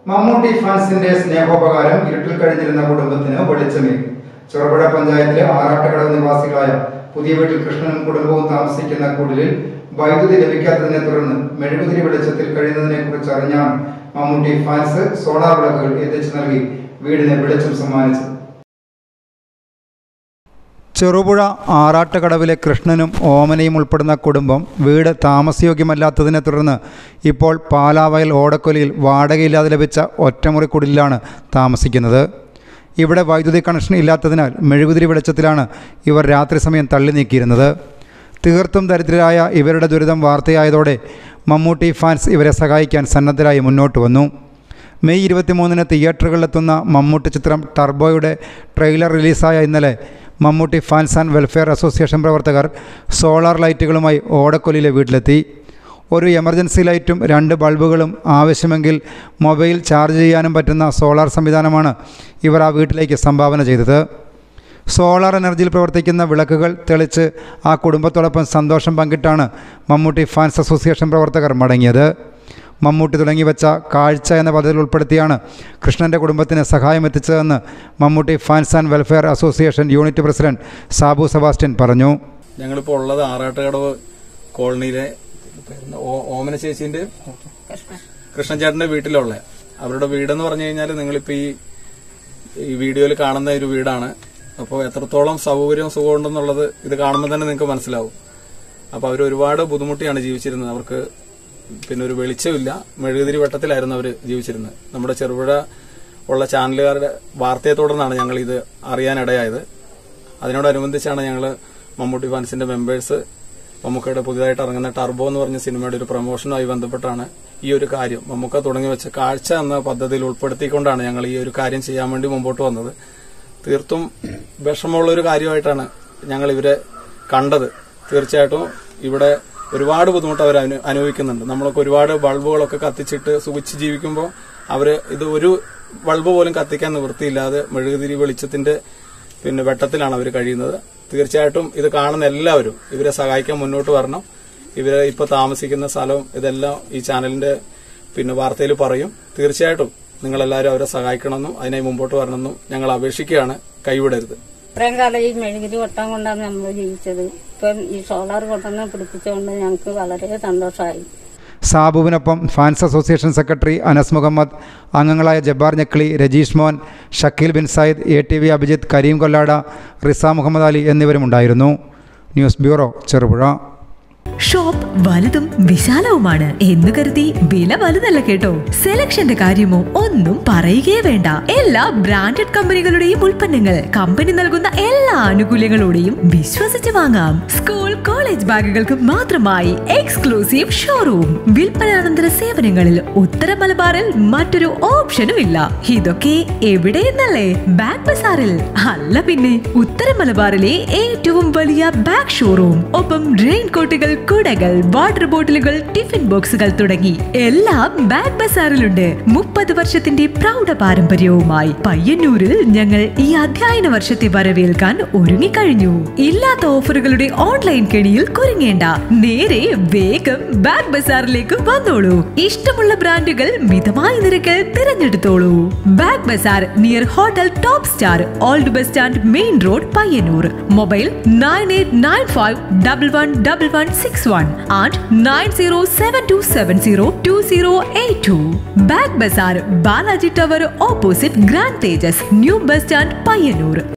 മമ്മൂട്ടി ഫാൻസിന്റെ സ്നേഹോപകാരം ഇരുട്ടിൽ കഴിഞ്ഞിരുന്ന കുടുംബത്തിന് വെളിച്ചമേകി ചെറുപുഴ പഞ്ചായത്തിലെ ആറാട്ടുകടവ് നിവാസികളായ പുതിയ വീട്ടിൽ കൃഷ്ണനും കുടുംബവും താമസിക്കുന്ന കുടിലിൽ വൈദ്യുതി ലഭിക്കാത്തതിനെ തുടർന്ന് മെഴുകുതിരി വെളിച്ചത്തിൽ കഴിയുന്നതിനെ കുറിച്ച് അറിഞ്ഞാണ് മമ്മൂട്ടി ഫാൻസ് സോളാർ വിളക്കുകൾ എത്തിച്ചു നൽകി വീടിന് വെളിച്ചം സമ്മാനിച്ചത് ചെറുപുഴ ആറാട്ടുകടവിലെ കൃഷ്ണനും ഓമനയും ഉൾപ്പെടുന്ന കുടുംബം വീട് താമസയോഗ്യമല്ലാത്തതിനെ തുടർന്ന് ഇപ്പോൾ പാലാവയൽ ഓടക്കൊലിയിൽ വാടകയില്ലാതെ ലഭിച്ച ഒറ്റമുറി കുടിലാണ് താമസിക്കുന്നത് ഇവിടെ വൈദ്യുതി കണക്ഷൻ ഇല്ലാത്തതിനാൽ മെഴുകുതിരി വെളിച്ചത്തിലാണ് ഇവർ രാത്രി സമയം തള്ളി നീക്കിയിരുന്നത് തീർത്തും ദരിദ്രരായ ഇവരുടെ ദുരിതം വാർത്തയായതോടെ മമ്മൂട്ടി ഫാൻസ് ഇവരെ സഹായിക്കാൻ സന്നദ്ധരായി മുന്നോട്ട് വന്നു മെയ് ഇരുപത്തിമൂന്നിന് തിയേറ്ററുകളിലെത്തുന്ന മമ്മൂട്ടി ചിത്രം ടർബോയുടെ ട്രെയിലർ റിലീസായ ഇന്നലെ Mammootty fans and welfare association പ്രവർത്തകർ സോളാർ ലൈറ്റുകളുമായി ഓടക്കൊല്ലിയിലെ വീട്ടിലെത്തി ഒരു എമർജൻസി ലൈറ്റും രണ്ട് ബൾബുകളും ആവശ്യമെങ്കിൽ മൊബൈൽ ചാർജ് ചെയ്യാനും പറ്റുന്ന സോളാർ സംവിധാനമാണ് ഇവർ ആ വീട്ടിലേക്ക് സംഭാവന ചെയ്തത് സോളാർ എനർജിയിൽ പ്രവർത്തിക്കുന്ന വിളക്കുകൾ തെളിച്ച് ആ കുടുംബത്തോടൊപ്പം സന്തോഷം പങ്കിട്ടാണ് മമ്മൂട്ടി ഫാൻസ് അസോസിയേഷൻ പ്രവർത്തകർ മടങ്ങിയത് മമ്മൂട്ടി തുടങ്ങി വെച്ച കാഴ്ച എന്ന പദ്ധതിയിൽ ഉൾപ്പെടുത്തിയാണ് കൃഷ്ണൻ്റെ കുടുംബത്തിന് സഹായം എത്തിച്ചതെന്ന് Mammootty fans and welfare association unit president Sabu Sebastian പറഞ്ഞു ഞങ്ങളിപ്പോൾ ഉള്ളത് ആറാട്ടുകടവ് കോളനിയിലെ പേരെന്താ? ഓ- ഓമന ചേച്ചിന്റെ കൃഷ്ണചേട്ടന്റെ വീട്ടിലുള്ള അവരുടെ വീടെന്ന് പറഞ്ഞു കഴിഞ്ഞാൽ നിങ്ങളിപ്പോ ഈ ഈ വീഡിയോയിൽ കാണുന്ന ഒരു വീടാണ് അപ്പോൾ എത്രത്തോളം സൗകര്യവും സുഖം ഉണ്ടെന്നുള്ളത് ഇത് കാണുമ്പോൾ തന്നെ നിങ്ങൾക്ക് മനസ്സിലാവും അപ്പൊ അവർ ഒരുപാട് ബുദ്ധിമുട്ടിയാണ് ജീവിച്ചിരുന്നത് അവർക്ക് പിന്നെ ഒരു വെളിച്ചമില്ല മെഴുകുതിരി വട്ടത്തിലായിരുന്നു അവർ ജീവിച്ചിരുന്നത് നമ്മുടെ ചെറുപുഴ ഉള്ള ചാനലുകാരുടെ വാർത്തയെ തുടർന്നാണ് ഞങ്ങൾ ഇത് അറിയാനിടയായത് അതിനോടനുബന്ധിച്ചാണ് ഞങ്ങൾ മമ്മൂട്ടി ഫാൻസിന്റെ മെമ്പേഴ്സ് മമ്മൂക്കയുടെ പുതിയതായിട്ട് ഇറങ്ങുന്ന ടർബോ എന്ന് പറഞ്ഞ സിനിമയുടെ ഒരു പ്രൊമോഷനുമായി ബന്ധപ്പെട്ടാണ് ഈ ഒരു കാര്യം മമ്മൂക്ക തുടങ്ങി വെച്ച കാഴ്ച എന്ന പദ്ധതിയിൽ ഉൾപ്പെടുത്തിക്കൊണ്ടാണ് ഞങ്ങൾ ഈ ഒരു കാര്യം ചെയ്യാൻ വേണ്ടി മുമ്പോട്ട് വന്നത് തീർത്തും വിഷമമുള്ള ഒരു കാര്യമായിട്ടാണ് ഞങ്ങൾ ഇവരെ കണ്ടത് തീർച്ചയായിട്ടും ഇവിടെ ഒരുപാട് ബുദ്ധിമുട്ട് അവർ അനു- അനുഭവിക്കുന്നുണ്ട് നമ്മളൊക്കെ ഒരുപാട് ബൾബുകളൊക്കെ കത്തിച്ചിട്ട് സുഖിച്ച് ജീവിക്കുമ്പോൾ അവര് ഇത് ഒരു ബൾബ് പോലും കത്തിക്കാൻ നിവൃത്തിയില്ലാതെ മെഴുകുതിരി വെളിച്ചത്തിന്റെ പിന്നെ വെട്ടത്തിലാണ് അവർ കഴിയുന്നത് തീർച്ചയായിട്ടും ഇത് കാണുന്ന എല്ലാവരും ഇവരെ സഹായിക്കാൻ മുന്നോട്ട് വരണം ഇവരെ ഇപ്പൊ താമസിക്കുന്ന സ്ഥലവും ഇതെല്ലാം ഈ ചാനലിന്റെ പിന്നെ വാർത്തയിൽ പറയും തീർച്ചയായിട്ടും നിങ്ങളെല്ലാവരും അവരെ സഹായിക്കണമെന്നും അതിനായി മുമ്പോട്ട് വരണമെന്നും ഞങ്ങൾ അപേക്ഷിക്കുകയാണ് കൈവിടരുത് ഇത്രയും കാലം ഈ മെഴുകുതിരി വട്ടം കൊണ്ടാണ് നമ്മൾ ജീവിച്ചത് ഇപ്പം ഈ സോളാർ കൊണ്ടുവന്ന് പിടിപ്പിച്ചുകൊണ്ട് ഞങ്ങൾക്ക് വളരെ സന്തോഷമായി സാബുവിനൊപ്പം fans association secretary Anas Muhammad അംഗങ്ങളായ ജബ്ബാർ ഞക്ലി Rajeesh Mon Shakeel Bin Sayyid A T V Abhijith Kareem കൊല്ലാട റിസ മുഹമ്മദ് അലി എന്നിവരുമുണ്ടായിരുന്നു ന്യൂസ് ബ്യൂറോ ചെറുപുഴ ഷോപ്പ് വലുതും വിശാലവുമാണ് എന്ന് കരുതി വില വലുതല്ല കേട്ടോ സെലക്ഷന്റെ കാര്യമോ ഒന്നും പറയുകയേ വേണ്ട എല്ലാ ബ്രാൻഡഡ് കമ്പനികളുടെയും ഉൽപ്പന്നങ്ങൾ കമ്പനി നൽകുന്ന എല്ലാ ആനുകൂല്യങ്ങളോടെയും വിശ്വസിച്ച് വാങ്ങാം സ്കൂൾ കോളേജ് ബാഗുകൾക്ക് മാത്രമായി എക്സ്ക്ലൂസീവ് ഷോറൂം വിൽപ്പനാനന്തര സേവനങ്ങളിൽ ഉത്തര മലബാറിൽ മറ്റൊരു ഓപ്ഷനും ഇല്ല ഇതൊക്കെ എവിടെയെന്നല്ലേ ബാഗ് ബസാറിൽ അല്ല പിന്നെ ഉത്തര മലബാറിലെ ഏറ്റവും വലിയ ബാഗ് ഷോറൂം ഒപ്പം റെയിൻ കോട്ടുകൾ കുടകൾ വാട്ടർ ബോട്ടിലുകൾ ടിഫിൻ ബോക്സുകൾ തുടങ്ങി എല്ലാം ബാഗ് ബസാറിലുണ്ട് മുപ്പത് വർഷത്തിന്റെ പ്രൗഢ പാരമ്പര്യവുമായി പയ്യന്നൂരിൽ ഞങ്ങൾ ഈ അധ്യയന വർഷത്തെ വരവേൽക്കാൻ ഒരുങ്ങിക്കഴിഞ്ഞു ഇല്ലാത്ത ഓഫറുകളുടെ ഓൺലൈൻ കെണിയിൽ കുരുങ്ങേണ്ട നേരെ വേഗം ബാഗ് ബസാറിലേക്ക് വന്നോളൂ ഇഷ്ടമുള്ള ബ്രാൻഡുകൾ മിതമായ നിരക്കിൽ തിരഞ്ഞെടുത്തോളൂ bag bazaar near hotel top star old bus stand main road Payyanur mobile nine eight nine five double one double one six one and nine zero seven two seven zero two zero eight two bag bazaar Balaji tower opposite grand Thejas new bus stand Payyanur